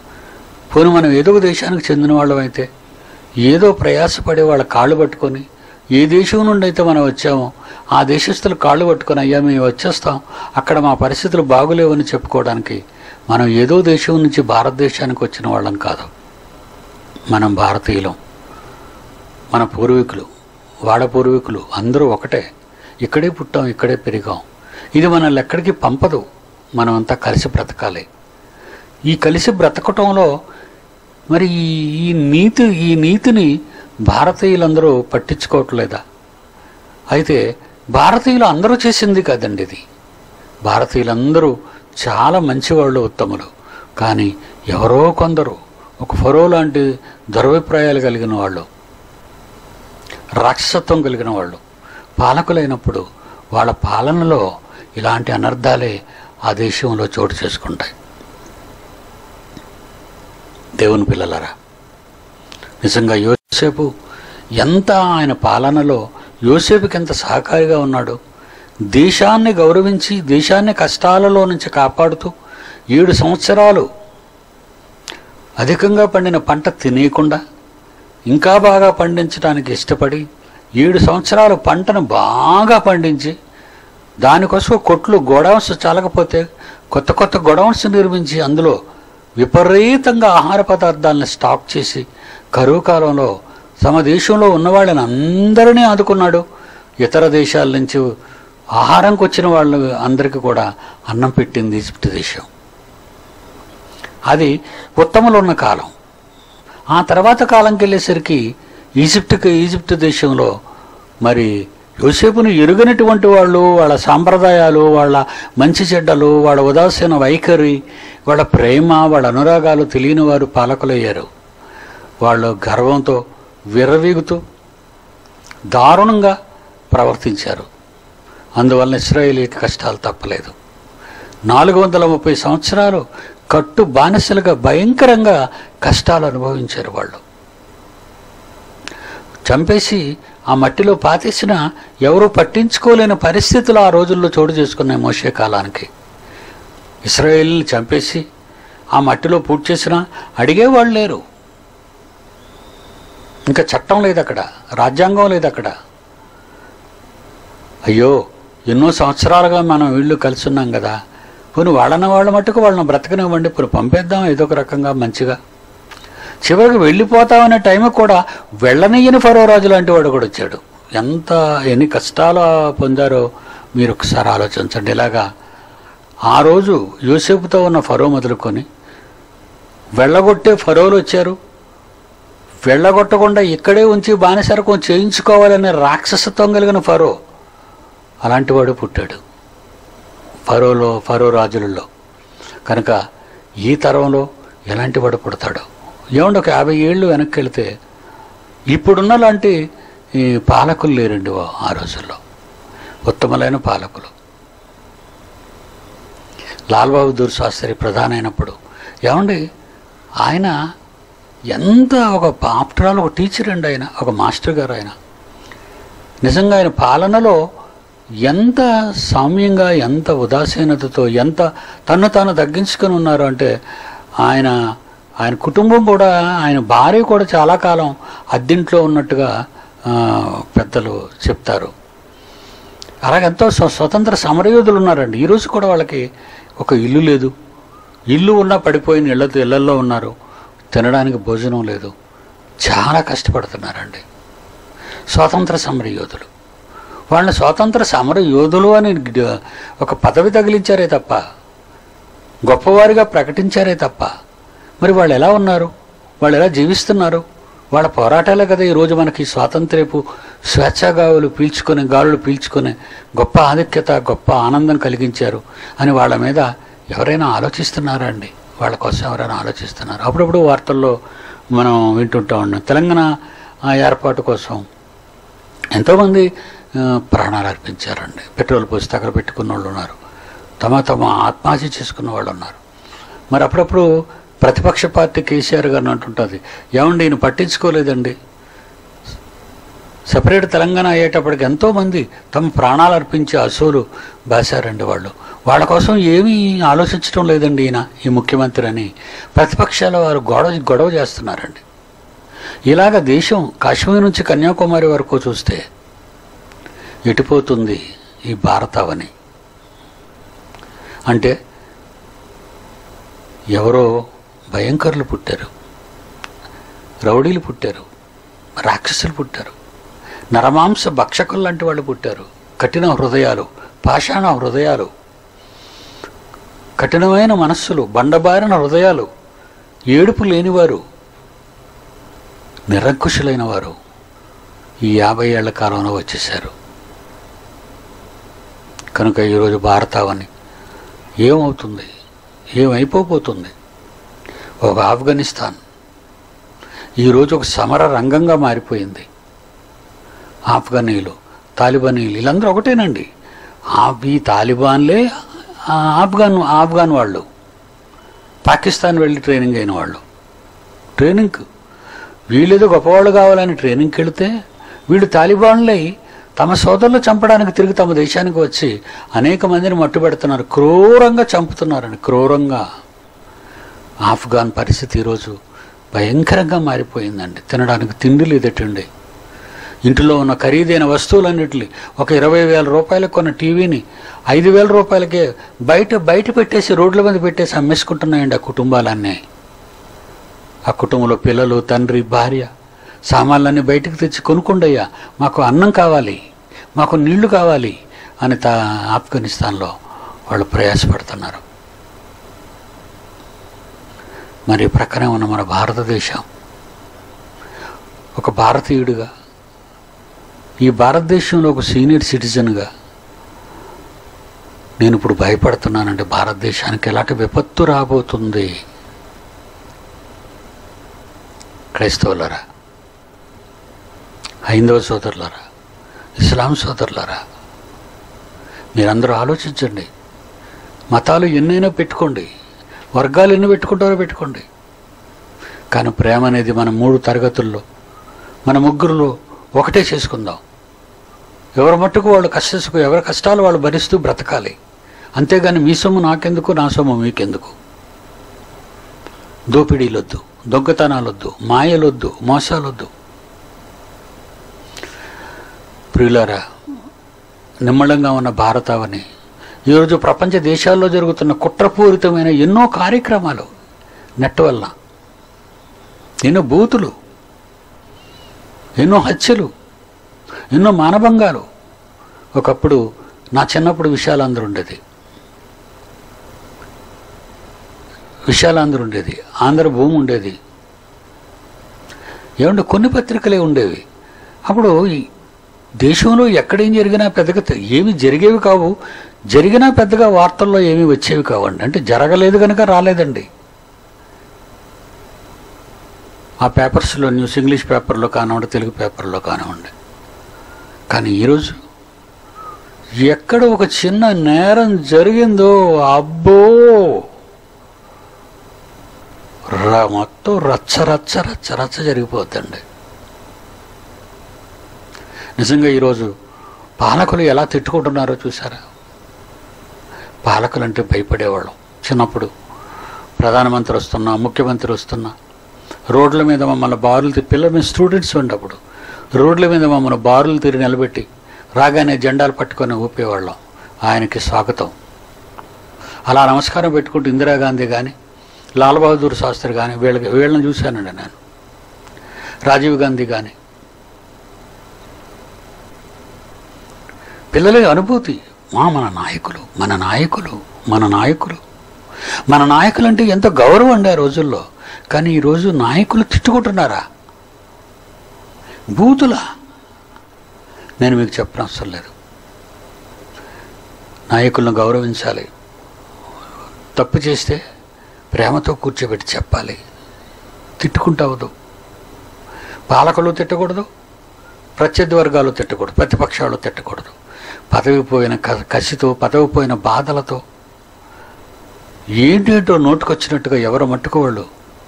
పోనీ మనం ఏదో ఒక దేశానికి చెందిన వాళ్ళం అయితే ఏదో ప్రయాసపడి వాళ్ళ కాళ్ళు పట్టుకొని ఏ దేశం నుండి అయితే మనం వచ్చామో ఆ దేశస్తులు కాళ్ళు పట్టుకొని అయ్యా మేము వచ్చేస్తాం అక్కడ మా పరిస్థితులు బాగులేవని చెప్పుకోవడానికి మనం ఏదో దేశం నుంచి భారతదేశానికి వచ్చిన వాళ్ళం కాదు మనం భారతీయులం మన పూర్వీకులు వాడ పూర్వీకులు అందరూ ఒకటే ఇక్కడే పుట్టాం ఇక్కడే పెరిగాం ఇది మనల్ని ఎక్కడికి పంపదు మనం అంతా కలిసి బ్రతకాలి ఈ కలిసి బ్రతకటంలో మరి ఈ- ఈ నీతి ఈ నీతిని భారతీయులందరూ పట్టించుకోవట్లేదా అయితే భారతీయులు అందరూ చేసింది కాదండి ఇది భారతీయులందరూ చాలా మంచివాళ్ళు ఉత్తములు కానీ ఎవరో కొందరు ఒక ఫరో లాంటి దురభిప్రాయాలు కలిగిన వాళ్ళు రాక్షసత్వం కలిగిన వాళ్ళు పాలకులైనప్పుడు వాళ్ళ పాలనలో ఇలాంటి అనర్థాలే ఆ దేశంలో చోటు చేసుకుంటాయి దేవుని పిల్లలరా నిజంగా యోసేపు ఎంత ఆయన పాలనలో యోసేపుకి ఎంత సహకారిగా ఉన్నాడు దేశాన్ని గౌరవించి దేశాన్ని కష్టాలలో నుంచి కాపాడుతూ ఏడు సంవత్సరాలు అధికంగా పండిన పంట తినేయకుండా ఇంకా బాగా పండించడానికి ఇష్టపడి ఏడు సంవత్సరాలు పంటను బాగా పండించి దానికోసం కొట్లు గోడౌన్స్ చాలకపోతే కొత్త కొత్త గోడౌన్స్ నిర్మించి అందులో విపరీతంగా ఆహార పదార్థాలను స్టాక్ చేసి కరువు కాలంలో తమ దేశంలో ఉన్న వాళ్ళని అందరినీ ఆదుకున్నాడు ఇతర దేశాల నుంచి ఆహారంకి వచ్చిన వాళ్ళు అందరికీ కూడా అన్నం పెట్టింది ఈజిప్ట్ దేశం అది ఉత్తములు ఉన్న కాలం ఆ తర్వాత కాలంకి వెళ్ళేసరికి ఈజిప్ట్కి ఈజిప్ట్ దేశంలో మరి యోసేపును ఎరుగనటువంటి వాళ్ళు వాళ్ళ సాంప్రదాయాలు వాళ్ళ మంచి చెడ్డలు వాళ్ళ ఉదాసీన వైఖరి వాళ్ళ ప్రేమ వాళ్ళ అనురాగాలు తెలియని వారు పాలకులయ్యారు వాళ్ళు గర్వంతో విర్రవీగుతూ దారుణంగా ప్రవర్తించారు అందువలన ఇస్రాయేలీకి కష్టాలు తప్పలేదు నాలుగు వందల ముప్పై సంవత్సరాలు కట్టు బానిసలుగా భయంకరంగా కష్టాలు అనుభవించారు వాళ్ళు చంపేసి ఆ మట్టిలో పాతేసిన ఎవరు పట్టించుకోలేని పరిస్థితులు ఆ రోజుల్లో చోటు చేసుకున్నాయి మోసే కాలానికి ఇస్రాయేల్ని చంపేసి ఆ మట్టిలో పూర్తి చేసినా అడిగేవాళ్ళు లేరు ఇంకా చట్టం లేదు అక్కడ రాజ్యాంగం లేదు అక్కడ అయ్యో ఎన్నో సంవత్సరాలుగా మనం వీళ్ళు కలిసి ఉన్నాం కదా పోనీ వాళ్ళన్న వాళ్ళ మట్టుకు వాళ్ళని బ్రతకనివ్వండి ఇప్పుడు పంపేద్దాం ఏదో ఒక రకంగా మంచిగా చివరికి వెళ్ళిపోతామనే టైం కూడా వెళ్ళనీయని ఫరో రాజు లాంటి వాడు కూడా వచ్చాడు ఎంత ఎన్ని కష్టాలు పొందారో మీరు ఒకసారి ఆలోచించండి ఇలాగా ఆ రోజు యోసేపుతో ఉన్న ఫరో మొదలుకొని వెళ్ళగొట్టే ఫరోలు వచ్చారు వెళ్ళగొట్టకుండా ఇక్కడే ఉంచి బానిసరకం చేయించుకోవాలనే రాక్షసత్వం కలిగిన ఫరో అలాంటి వాడు పుట్టాడు ఫరోలో ఫరో రాజులలో కనుక ఈ తరంలో ఎలాంటి వాడు పుడతాడు ఏమండి ఒక యాభై ఏళ్ళు వెనక్కి వెళితే ఇప్పుడున్న లాంటి ఈ పాలకులు లేరండి ఆ రోజుల్లో ఉత్తమలైన పాలకులు లాల్ బహదూర్ శాస్త్రి ప్రధాన అయినప్పుడు ఏమండి ఆయన ఎంత ఒక ఆఫ్టర్ ఆల్ ఒక టీచర్ అండి ఆయన ఒక మాస్టర్ గారు ఆయన నిజంగా ఆయన పాలనలో ఎంత సౌమ్యంగా ఎంత ఉదాసీనతతో ఎంత తను తాను తగ్గించుకొని ఉన్నారు అంటే ఆయన ఆయన కుటుంబం కూడా ఆయన భార్య కూడా చాలా కాలం అద్దింట్లో ఉన్నట్టుగా ఆ, పెద్దలు చెప్తారు అలాగే ఎంతో స్వ- స్వతంత్ర సమరయోధులు ఉన్నారండి ఈరోజు కూడా వాళ్ళకి ఒక ఇల్లు లేదు ఇల్లు ఉన్నా పడిపోయిన ఇళ్లతో ఇళ్లల్లో ఉన్నారు తినడానికి భోజనం లేదు చాలా కష్టపడుతున్నారండి స్వాతంత్ర సమర యోధులు వాళ్ళని స్వాతంత్ర సమర యోధులు అని డ- ఒక పదవి తగిలించారే తప్ప గొప్పవారిగా ప్రకటించారే తప్ప మరి వాళ్ళు ఎలా ఉన్నారు వాళ్ళు ఎలా జీవిస్తున్నారు వాళ్ళ పోరాటాలే కదా ఈరోజు మనకి స్వాతంత్ర్యపు స్వేచ్ఛాగావులు పీల్చుకొని గాలులు పీల్చుకొని గొప్ప ఆధిక్యత గొప్ప ఆనందం కలిగించారు అని వాళ్ళ మీద ఎవరైనా ఆలోచిస్తున్నారా అండి వాళ్ళ కోసం ఎవరైనా ఆలోచిస్తున్నారు అప్పుడప్పుడు వార్తల్లో మనం వింటుంటా ఉన్నాం తెలంగాణ ఆ, ఏర్పాటు కోసం ఎంతోమంది ఆ, ప్రాణాలు అర్పించారండి పెట్రోల్ పోసి తగల పెట్టుకున్న వాళ్ళు ఉన్నారు తమ తమ ఆత్మహత్య చేసుకున్న వాళ్ళు ఉన్నారు మరి అప్పుడప్పుడు ప్రతిపక్ష పార్టీ కేసీఆర్ గారిని అంటుంటుంది ఏమండి ఈయన పట్టించుకోలేదండి సపరేట్ తెలంగాణ అయ్యేటప్పటికి ఎంతోమంది తమ ప్రాణాలు అర్పించి అసూలు బాసారండి వాళ్ళు వాళ్ళ కోసం ఏమీ ఆలోచించడం లేదండి ఈయన ఈ ముఖ్యమంత్రి అని ప్రతిపక్షాల వారు గొడవ గొడవ చేస్తున్నారండి ఇలాగ దేశం కాశ్మీర్ నుంచి కన్యాకుమారి వరకు చూస్తే ఎటుపోతుంది ఈ భారతావని అంటే ఎవరో భయంకరులు పుట్టారు రౌడీలు పుట్టారు రాక్షసులు పుట్టారు నరమాంస భక్షకులు లాంటి వాళ్ళు పుట్టారు కఠిన హృదయాలు పాషాణ హృదయాలు కఠినమైన మనస్సులు బండబారిన హృదయాలు ఏడుపు లేనివారు నిరంకుశులైన వారు ఈ యాభై ఏళ్ల కాలంలో వచ్చేశారు కనుక ఈరోజు భారతావని ఏమవుతుంది ఏమైపోబోతుంది ఒక ఆఫ్ఘనిస్తాన్ ఈరోజు ఒక సమర రంగంగా మారిపోయింది ఆఫ్ఘనీలు తాలిబానీలు వీళ్ళందరూ ఒకటేనండి ఆ ఈ తాలిబాన్లే ఆ ఆఫ్ఘన్ ఆఫ్ఘన్ వాళ్ళు పాకిస్తాన్ వెళ్ళి ట్రైనింగ్ అయిన వాళ్ళు ట్రైనింగ్ వీళ్ళేదో గొప్పవాళ్ళు కావాలని ట్రైనింగ్కి వెళితే వీళ్ళు తాలిబాన్లై తమ సోదరులు చంపడానికి తిరిగి తమ దేశానికి వచ్చి అనేక మందిని మట్టుబెడుతున్నారు క్రూరంగా చంపుతున్నారండి క్రూరంగా ఆఫ్ఘాన్ పరిస్థితి ఈరోజు భయంకరంగా మారిపోయిందండి తినడానికి తిండి లేదటండి ఇంటిలో ఉన్న ఖరీదైన వస్తువులన్నిటిని ఒక ఇరవై వేల రూపాయలకు కొన్న టీవీని ఐదు వేల రూపాయలకే బయట బయట పెట్టేసి రోడ్ల మీద పెట్టేసి అమ్మేసుకుంటున్నాయండి ఆ కుటుంబాలన్నీ ఆ కుటుంబంలో పిల్లలు తండ్రి భార్య సామాన్లన్నీ బయటకు తెచ్చి కొనుక్కుండయ్యా మాకు అన్నం కావాలి మాకు నీళ్లు కావాలి అని తా ఆఫ్ఘనిస్తాన్లో వాళ్ళు ప్రయాసపడుతున్నారు మరి ప్రక్కనే ఉన్న మన భారతదేశం ఒక భారతీయుడిగా ఈ భారతదేశంలో ఒక సీనియర్ సిటిజన్గా నేను ఇప్పుడు భయపడుతున్నానంటే భారతదేశానికి ఎలాంటి విపత్తు రాబోతుంది క్రైస్తవులరా హైందవ సోదరులరా ఇస్లాం సోదరులరా మీరందరూ ఆలోచించండి మతాలు ఎన్నైనా పెట్టుకోండి వర్గాలు ఎన్ని పెట్టుకుంటారో పెట్టుకోండి కానీ ప్రేమ అనేది మన మూడు తరగతుల్లో మన ముగ్గురులో ఒకటే చేసుకుందాం ఎవరి మట్టుకు వాళ్ళు కష్టసుకు ఎవరి కష్టాలు వాళ్ళు భరిస్తూ బ్రతకాలి అంతేగాని మీ సొమ్ము నాకెందుకు నా సొమ్ము మీకెందుకు దోపిడీలొద్దు దొంగతనాలొద్దు మాయలొద్దు మోసాలొద్దు ప్రియులారా నిమ్మళంగా ఉన్న భారతావని ఈరోజు ప్రపంచ దేశాల్లో జరుగుతున్న కుట్రపూరితమైన ఎన్నో కార్యక్రమాలు నెట్ వల్ల ఎన్నో బూతులు ఎన్నో హత్యలు ఎన్నో మానభంగాలు ఒకప్పుడు నా చిన్నప్పుడు విశాలాంధ్ర ఉండేది విశాలాంధ్ర ఉండేది ఆంధ్ర భూమి ఉండేది ఏమంటే కొన్ని పత్రికలే ఉండేవి అప్పుడు ఈ దేశంలో ఎక్కడేం జరిగినా పెద్దగా తె- ఏమి జరిగేవి కావు జరిగినా పెద్దగా వార్తల్లో ఏమీ వచ్చేవి కావండి అంటే జరగలేదు కనుక రాలేదండి ఆ పేపర్స్లో న్యూస్ ఇంగ్లీష్ పేపర్లో కానివ్వండి తెలుగు పేపర్లో కానివ్వండి కానీ ఈరోజు ఎక్కడ ఒక చిన్న నేరం జరిగిందో అబ్బో ర- మొత్తం రచ్చ రచ్చ రచ్చ రచ్చ జరిగిపోద్దండి నిజంగా ఈరోజు పాలకులు ఎలా తిట్టుకుంటున్నారో చూసారా పాలకులు అంటే భయపడేవాళ్ళం చిన్నప్పుడు ప్రధానమంత్రి వస్తున్నా ముఖ్యమంత్రి వస్తున్నా రోడ్ల మీద మమ్మల్ని బారులు తి- పిల్లలు మేము స్టూడెంట్స్ ఉండప్పుడు రోడ్ల మీద మమ్మల్ని బారులు తిరిగి నిలబెట్టి రాగానే జెండాలు పట్టుకొని ఊపేవాళ్ళం ఆయనకి స్వాగతం అలా నమస్కారం పెట్టుకుంటూ ఇందిరాగాంధీ కానీ లాల్ బహదూర్ శాస్త్రి కానీ వీళ్ళకి వీళ్ళని చూశానండి నేను రాజీవ్ గాంధీ కానీ పిల్లల అనుభూతి మా మన నాయకులు మన నాయకులు మన నాయకులు మన నాయకులు అంటే ఎంత గౌరవం అండి ఆ రోజుల్లో కానీ ఈరోజు నాయకులు తిట్టుకుంటున్నారా బూతులా నేను మీకు చెప్పనవసరం లేదు నాయకులను గౌరవించాలి తప్పు చేస్తే ప్రేమతో కూర్చోబెట్టి చెప్పాలి తిట్టుకుంటావదు పాలకులు తిట్టకూడదు ప్రత్యర్థి వర్గాలు తిట్టకూడదు ప్రతిపక్షాలు తిట్టకూడదు పదవి పోయిన క- కసితో పదవి పోయిన బాధలతో ఏంటేంటో నోటుకొచ్చినట్టుగా ఎవరు మట్టుకు వాళ్ళు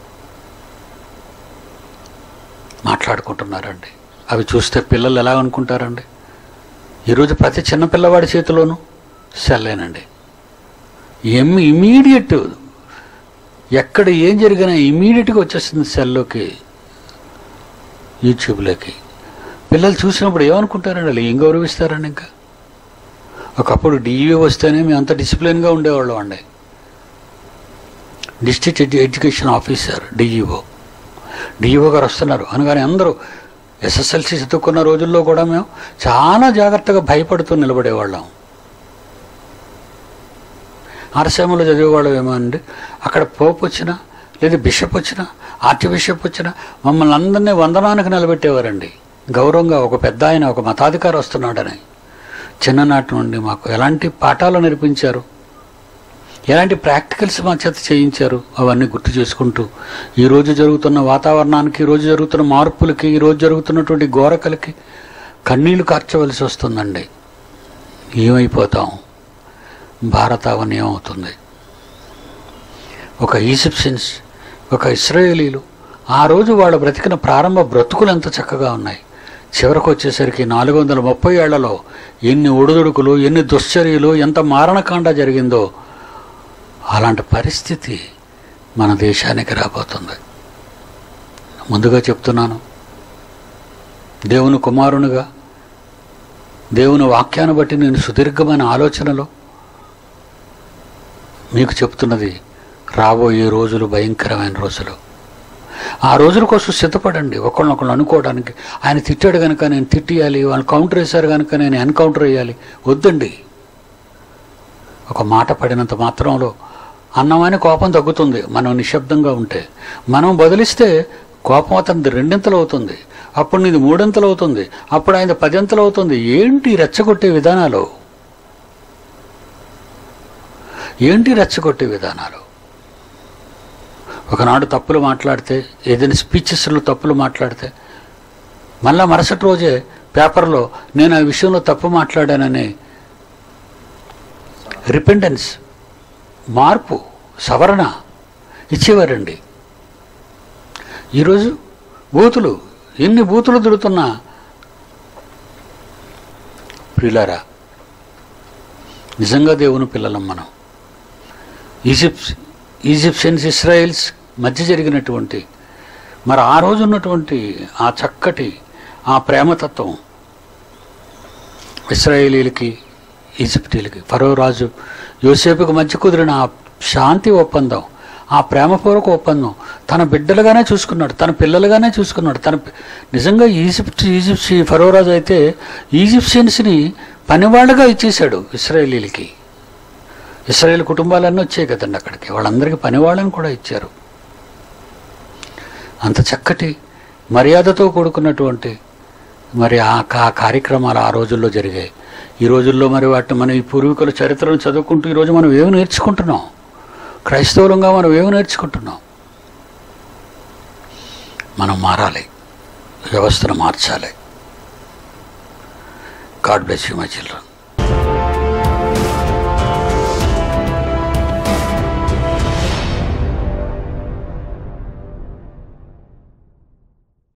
మాట్లాడుకుంటున్నారండి అవి చూస్తే పిల్లలు ఎలా అనుకుంటారండి ఈరోజు ప్రతి చిన్న పిల్లవాడి చేతిలోనూ సెల్లేనండి ఎమ్ ఇమీడియట్ ఎక్కడ ఏం జరిగినా ఇమీడియట్గా వచ్చేస్తుంది సెల్లోకి యూట్యూబ్లోకి పిల్లలు చూసినప్పుడు ఏమనుకుంటారండి వాళ్ళు ఏం గౌరవిస్తారండి ఇంకా ఒకప్పుడు డిఈఓ వస్తేనే మేము అంత డిసిప్లిన్గా ఉండేవాళ్ళం అండి district edu education officer DEO DEO గారు వస్తున్నారు అనగానే అందరూ ఎస్ఎస్ఎల్సి చదువుకున్న రోజుల్లో కూడా మేము చాలా జాగ్రత్తగా భయపడుతూ నిలబడేవాళ్ళం ఆర్సీఎంలో చదివేవాళ్ళం ఏమో అండి అక్కడ పోపు వచ్చినా లేదా బిషప్ వచ్చినా ఆర్చి బిషప్ వచ్చినా మమ్మల్ని అందరినీ వందనానికి నిలబెట్టేవారండి గౌరవంగా ఒక పెద్ద ఆయన ఒక మతాధికారి వస్తున్నాడని చిన్ననాటి నుండి మాకు ఎలాంటి పాఠాలు నేర్పించారు ఎలాంటి ప్రాక్టికల్స్ మా చేత చేయించారు అవన్నీ గుర్తు చేసుకుంటూ ఈరోజు జరుగుతున్న వాతావరణానికి ఈరోజు జరుగుతున్న మార్పులకి ఈరోజు జరుగుతున్నటువంటి గోరకలకి కన్నీళ్లు కార్చవలసి వస్తుందండి ఏమైపోతాం భారతావని ఏమవుతుంది ఒక ఈజిప్షియన్స్ ఒక ఇస్రాయేలీలు ఆ రోజు వాళ్ళ బ్రతికిన ప్రారంభ బ్రతుకులు ఎంత చక్కగా ఉన్నాయి చివరకు వచ్చేసరికి నాలుగు వందల ముప్పై ఏళ్లలో ఎన్ని ఒడిదుడుకులు ఎన్ని దుశ్చర్యలు ఎంత మారణకాండ జరిగిందో అలాంటి పరిస్థితి మన దేశానికి రాబోతుంది ముందుగా చెప్తున్నాను దేవుని కుమారునిగా దేవుని వాక్యాన్ని బట్టి నేను సుదీర్ఘమైన ఆలోచనలో మీకు చెప్తున్నది రాబోయే రోజులు భయంకరమైన రోజులు ఆ రోజుల కోసం సిద్ధపడండి ఒకళ్ళనొకళ్ళు అనుకోవడానికి ఆయన తిట్టాడు కనుక నేను తిట్టియాలి వాళ్ళు కౌంటర్ వేశారు కనుక నేను ఎన్కౌంటర్ వేయాలి వద్దండి ఒక మాట పడినంత మాత్రంలో అన్నమైన కోపం తగ్గుతుంది మనం నిశ్శబ్దంగా ఉంటే మనం బదిలిస్తే కోపం అతనిది రెండింతలు అవుతుంది అప్పుడు నీది మూడింతలు అవుతుంది అప్పుడు ఆయన పదింతలు అవుతుంది ఏంటి రెచ్చగొట్టే విధానాలు ఏంటి రెచ్చగొట్టే విధానాలు ఒకనాడు తప్పులు మాట్లాడితే ఏదైనా స్పీచెస్లో తప్పులు మాట్లాడితే మళ్ళా మరుసటి రోజే పేపర్లో నేను ఆ విషయంలో తప్పు మాట్లాడానని రిపెండెన్స్ మార్పు సవరణ ఇచ్చేవారండి ఈరోజు బూతులు ఎన్ని బూతులు తిడుతున్నా ప్రియులారా నిజంగా దేవుని పిల్లలం మనం ఈజిప్ట్ ఈజిప్షియన్స్ ఇస్రాయిల్స్ మధ్య జరిగినటువంటి మరి ఆ రోజు ఉన్నటువంటి ఆ చక్కటి ఆ ప్రేమతత్వం ఇస్రాయేలీలకి ఈజిప్టీలకి ఫరో రాజు యోసేపుకి మధ్య కుదిరిన ఆ శాంతి ఒప్పందం ఆ ప్రేమపూర్వక ఒప్పందం తన బిడ్డలుగానే చూసుకున్నాడు తన పిల్లలుగానే చూసుకున్నాడు తన పి- నిజంగా ఈజిప్ట్ ఈజిప్ట్ ఫరో రాజు అయితే ఈజిప్షియన్స్ని పనివాళ్ళగా ఇచ్చేశాడు ఇస్రాయేలీలకి ఇస్రాయేల్ కుటుంబాలన్నీ వచ్చాయి కదండి అక్కడికి వాళ్ళందరికీ పనివాళ్ళని కూడా ఇచ్చారు అంత చక్కటి మర్యాదతో కూడుకున్నటువంటి మరి ఆ కా- కార్యక్రమాలు ఆ రోజుల్లో జరిగాయి ఈ రోజుల్లో మరి వాటిని మన ఈ పూర్వీకుల చరిత్రను చదువుకుంటూ ఈరోజు మనం ఏమి నేర్చుకుంటున్నాం క్రైస్తవులంగా మనం ఏమి నేర్చుకుంటున్నాం మనం మారాలి వ్యవస్థను మార్చాలి God bless you my children